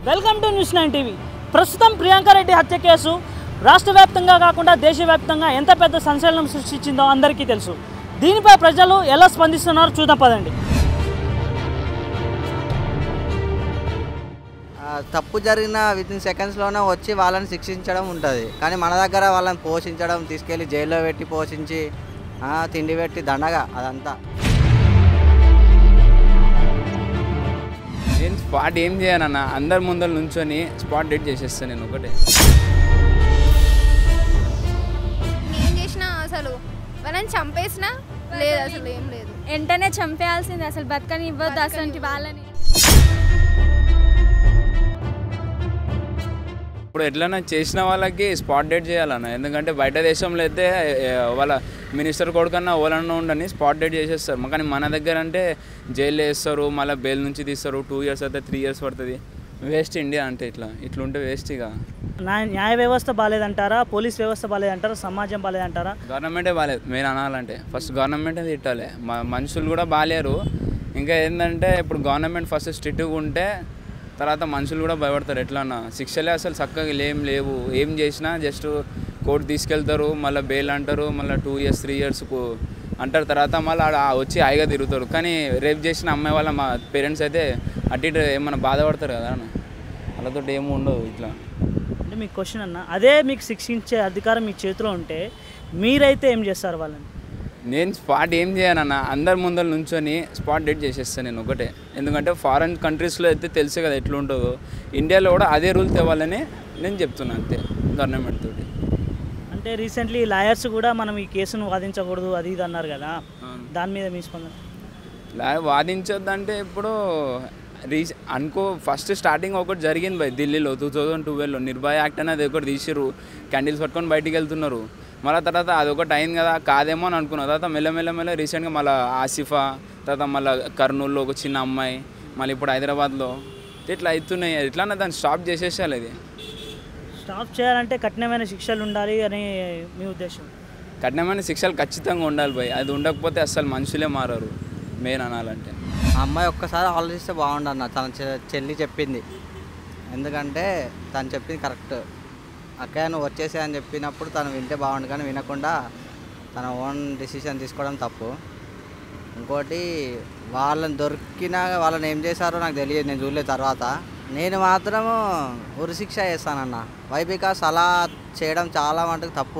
Welcome to news nine TV ప్రస్తుతం ప్రియాంక రెడ్డి హత్య case రాష్ట్ర వ్యాప్తంగా కాకుండా దేశవ్యాప్తంగా ఎంత పెద్ద సంచలనం సృష్టించిందో అందరికీ తెలుసు దీనిపై ప్రజలు ఎలా స్పందిస్తున్నారో చూద్దాం పదండి ఆ, తప్పు జరిగిన విత్ ఇన్ సెకండ్స్లోనే వచ్చి వాళ్ళని శిక్షించడం ఉంటుంది కానీ మన దగ్గర వాళ్ళని పోషించడం తీసుకెళ్ళి జైల్లో పెట్టి పోషించి ఆ, తిండి పెట్టి దండగా అదంతా నేను స్పాట్ ఏం చేయనన్న అందరి ముందర నుంచొని స్పాట్ డేట్ చేసేస్తాను నేను ఒకటే ఏం చేసినా అసలు వాళ్ళని చంపేసినా లేదు అసలు ఏం లేదు వెంటనే చంపేయాల్సింది అసలు బతకని ఇవ్వద్దు అసలు వాళ్ళని ఇప్పుడు ఎట్లైనా చేసిన వాళ్ళకి స్పాట్ డేట్ చేయాలన్న ఎందుకంటే బయట దేశంలో అయితే ఏ, వాళ్ళ మినిస్టర్ కొడుకన్నా ఓలన్నా ఉండని స్పాట్ డేట్ చేసేస్తారు కానీ మన దగ్గర అంటే జైలు వేస్తారు మళ్ళీ బెయిల్ నుంచి తీస్తారు టూ ఇయర్స్ అయితే త్రీ ఇయర్స్ పడుతుంది వేస్ట్ ఇండియా అంటే ఇట్లా ఇట్లుంటే వేస్ట్ ఇక న్యాయ న్యాయ వ్యవస్థ బాగాలేదంటారా పోలీస్ వ్యవస్థ బాగాలేదంటారా సమాజం బాగాలేదంటారా గవర్నమెంటే బాగాలేదు మెయిన్ అనాలంటే ఫస్ట్ గవర్నమెంటే తిట్టాలి మ మనుషులు కూడా బాగాలేరు ఇంకా ఏంటంటే ఇప్పుడు గవర్నమెంట్ ఫస్ట్ స్ట్రిక్ట్గా ఉంటే తర్వాత మనుషులు కూడా భయపడతారు ఎట్లన్నా శిక్షలే అసలు చక్కగా ఏం లేవు ఏం చేసినా జస్ట్ కోర్టు తీసుకెళ్తారు మళ్ళీ బెయిల్ అంటారు మళ్ళీ టూ ఇయర్స్ త్రీ ఇయర్స్ అంటారు తర్వాత మళ్ళీ ఆడ వచ్చి హాయిగా తిరుగుతారు కానీ రేపు చేసిన అమ్మాయి వాళ్ళ మా పేరెంట్స్ అయితే అటు ఇటు ఏమన్నా బాధపడతారు కదా అన్న వాళ్ళతో ఏమి ఉండదు ఇట్లా అంటే మీకు క్వశ్చన్ అన్న అదే మీకు శిక్షించే అధికారం మీ చేతిలో ఉంటే మీరైతే ఏం చేస్తారు వాళ్ళని నేను స్పాట్ ఏం చేయనన్న అందరి ముందర నుంచొని స్పాట్ డేట్ చేసేస్తాను నేను ఒకటే ఎందుకంటే ఫారెన్ కంట్రీస్లో అయితే తెలుసు కదా ఎట్లా ఉంటుందో ఇండియాలో కూడా అదే రూల్ తేవాలని నేను చెప్తున్నాను అంతే గవర్నమెంట్ తోటి అంటే రీసెంట్లీ లాయర్స్ కూడా మనం ఈ కేసును వాదించకూడదు అది ఇది అన్నారు కదా దాని మీద మీ స్పందన లా వాదించొద్దంటే ఇప్పుడు రీస అనుకో ఫస్ట్ స్టార్టింగ్ ఒకటి జరిగింది బై ఢిల్లీలో టూ థౌజండ్ ట్వెల్వ్లో నిర్భయ యాక్ట్ అనేది ఒకటి తీసిర్రు క్యాండిల్స్ పట్టుకొని బయటికి వెళ్తున్నారు మళ్ళీ తర్వాత అదొకటి అయింది కదా కాదేమో అని అనుకున్నా తర్వాత మెల్ల మెల్ల రీసెంట్గా మళ్ళీ ఆసిఫా తర్వాత మళ్ళీ కర్నూలులో ఒక చిన్న అమ్మాయి మళ్ళీ ఇప్పుడు హైదరాబాద్లో ఇట్లా అవుతున్నాయి ఇట్లానే దాన్ని స్టాప్ చేసేసాలి ఇది స్టాప్ చేయాలంటే కఠినమైన శిక్షలు ఉండాలి అని మీ ఉద్దేశం కఠినమైన శిక్షలు ఖచ్చితంగా ఉండాలి భయ్ అది ఉండకపోతే అసలు మనుషులే మారరు మెయిన్ అనాలంటే ఆ అమ్మాయి ఒక్కసారి ఆలోచిస్తే బాగుండన్న తన చె- చెల్లి చెప్పింది ఎందుకంటే తను చెప్పింది కరెక్ట్ అక్కయ్య నువ్వు వచ్చేసే అని చెప్పినప్పుడు తను వింటే బాగుండు కానీ వినకుండా తన ఓన్ డిసిషన్ తీసుకోవడం తప్పు ఇంకోటి వాళ్ళని దొరికినా వాళ్ళని ఏం చేశారో నాకు తెలియదు నేను చూడలేదు తర్వాత నేను మాత్రము ఉరిశిక్ష చేస్తానన్న వై బికాస్ అలా చేయడం చాలా మటుకు తప్పు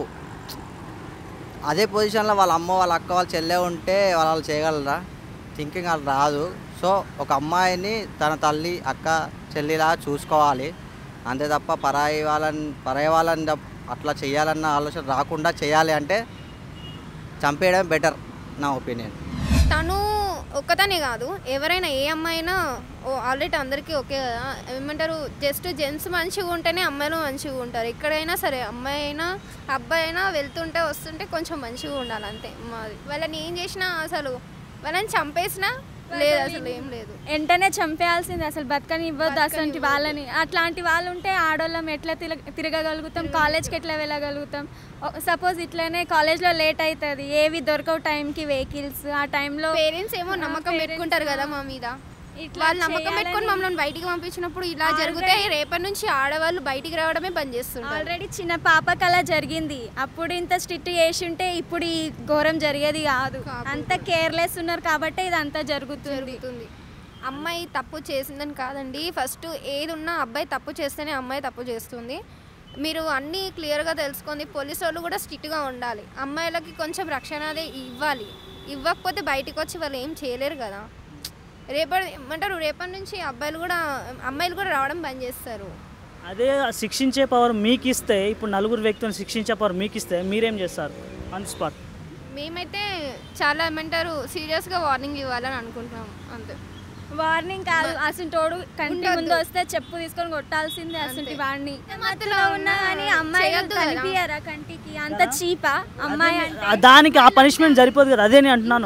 అదే పొజిషన్లో వాళ్ళ అమ్మ వాళ్ళ అక్క వాళ్ళ చెల్లె ఉంటే వాళ్ళు చేయగలరా థింకింగ్ అది రాదు సో ఒక అమ్మాయిని తన తల్లి అక్క చెల్లిలా చూసుకోవాలి అంతే తప్ప పరాయి వాళ్ళని పరాయి వాళ్ళని తప్ప- అట్లా చేయాలన్న ఆలోచన రాకుండా చేయాలి అంటే చంపేయడం బెటర్ నా ఒపీనియన్ తను ఒక్కతనే కాదు ఎవరైనా ఏ అమ్మాయి అయినా ఆల్రెడీ అందరికీ ఓకే కదా ఏమంటారు జస్ట్ జెంట్స్ మంచిగా ఉంటేనే అమ్మాయిలు మంచిగా ఉంటారు ఎక్కడైనా సరే అమ్మాయి అయినా అబ్బాయి అయినా వెళ్తుంటే వస్తుంటే కొంచెం మంచిగా ఉండాలి అంతే మాది వాళ్ళని ఏం చేసినా అసలు వాళ్ళని చంపేసినా లేదు అసలు ఏం లేదు వెంటనే చంపేయాల్సింది అసలు బతకని ఇవ్వద్దు అసలు వాళ్ళని అట్లాంటి వాళ్ళు ఉంటే ఆడోళ్ళం ఎట్లా తిరగ తిరగగలుగుతాం కాలేజ్కి ఎట్లా వెళ్ళగలుగుతాం సపోజ్ ఇట్లనే కాలేజ్లో లేట్ అవుతుంది ఏవి దొరకవు టైంకి వెహికల్స్ ఆ టైంలో పేరెంట్స్ ఏమో నమ్మకం పెట్టుకుంటారు కదా మా మీద ఇట్లా వాళ్ళు నమ్మకం చేయాలని- పెట్టుకొని మమ్మల్ని బయటికి పంపించినప్పుడు ఇలా జరిగితే రేపటి నుంచి ఆడవాళ్ళు బయటికి రావడమే బంద్ చేస్తుంటారు ఆల్రెడీ చిన్న పాపకి అలా జరిగింది అప్పుడు ఇంత స్ట్రిక్ట్ చేసి ఉంటే ఇప్పుడు ఈ ఘోరం జరిగేది కాదు అంత కేర్లెస్ ఉన్నారు కాబట్టి ఇది అంతా జరుగుతుంది జరుగుతుంది అమ్మాయి తప్పు చేసిందని కాదండి ఫస్ట్ ఏది ఉన్నా అబ్బాయి తప్పు చేస్తేనే అమ్మాయి తప్పు చేస్తుంది మీరు అన్నీ క్లియర్గా తెలుసుకుంది పోలీసు వాళ్ళు కూడా స్ట్రిక్ట్గా ఉండాలి అమ్మాయిలకి కొంచెం రక్షణ అదే ఇవ్వాలి ఇవ్వకపోతే బయటికి వచ్చి వాళ్ళు ఏం చేయలేరు కదా రేపటి ఏమంటారు రేపటి నుంచి అబ్బాయిలు కూడా అమ్మాయిలు కూడా రావడం బంద్ చేస్తారు అదే శిక్షించే పవర్ మీకు ఇస్తే ఇప్పుడు నలుగురు వ్యక్తులను శిక్షించే పవర్ మీకు ఇస్తే మీరేం చేస్తారు ఆన్ స్పాట్ మేమైతే చాలా ఏమంటారు సీరియస్గా వార్నింగ్ ఇవ్వాలని అనుకుంటున్నాం అంతే వార్నింగ్ కాదు అసలు తోడు కంటి ఉండొద్దు. ముందు వస్తే చెప్పు తీసుకొని కొట్టాల్సిందే అసలు అంతే. వాడిని మత్తులో ఉన్నా కానీ అమ్మాయి చేయొద్దు కదా. కనిపించరా కంటికి అంత చీపా అమ్మాయి అంటే దానికి ఆ పనిష్మెంట్ సరిపోదు కదా అదే నేను అంటున్నాను ఎక్కువ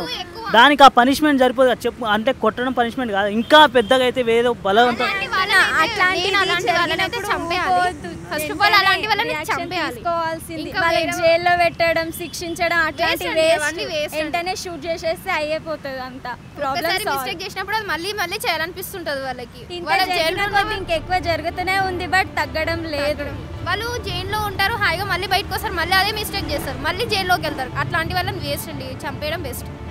దానికి ఆ పనిష్మెంట్ సరిపోదు కదా చెప్పు అంటే కొట్టడం పనిష్మెంట్ కాదు ఇంకా పెద్దగా అయితే వేరే బలవంతం అట్లాంటిది నేను అలాంటి వాళ్ళని అయితే జరిగినప్పుడు చంపేయాలి ఊరుకోవద్దు. ఫస్ట్ ఆఫ్ ఆల్ అలాంటి వాళ్ళని Reaction చంపేయాలి తీసుకోవాల్సింది ఇంకా వాళ్ళని వేరే జైల్లో పెట్టడం శిక్షించడం అట్లాంటి అండి, వేస్ట్ అవన్నీ waste అండి. వెంటనే షూట్ చేసేస్తే అయిపోతుంది అంతా ఒకసారి ప్రాబ్లమ్ మిస్టేక్ చేసినప్పుడు అది మళ్ళీ మళ్ళీ చేయాలనిపిస్తుంటది వాళ్ళకి ఇంత వాళ్ళ జరిగిన జైల్లో కొద్దీ ఇంకెక్కువ జరుగుతూనే ఉంది బట్ తగ్గడం లేదు వాళ్ళు జైల్లో ఉంటారు హాయిగా మళ్ళీ బయటకు వస్తారు మళ్ళీ అదే మిస్టేక్ చేస్తారు మళ్ళీ జైల్లోకి వెళ్తారు అట్లాంటి వాళ్ళని వేస్ట్ అండి చంపేయడం బెస్ట్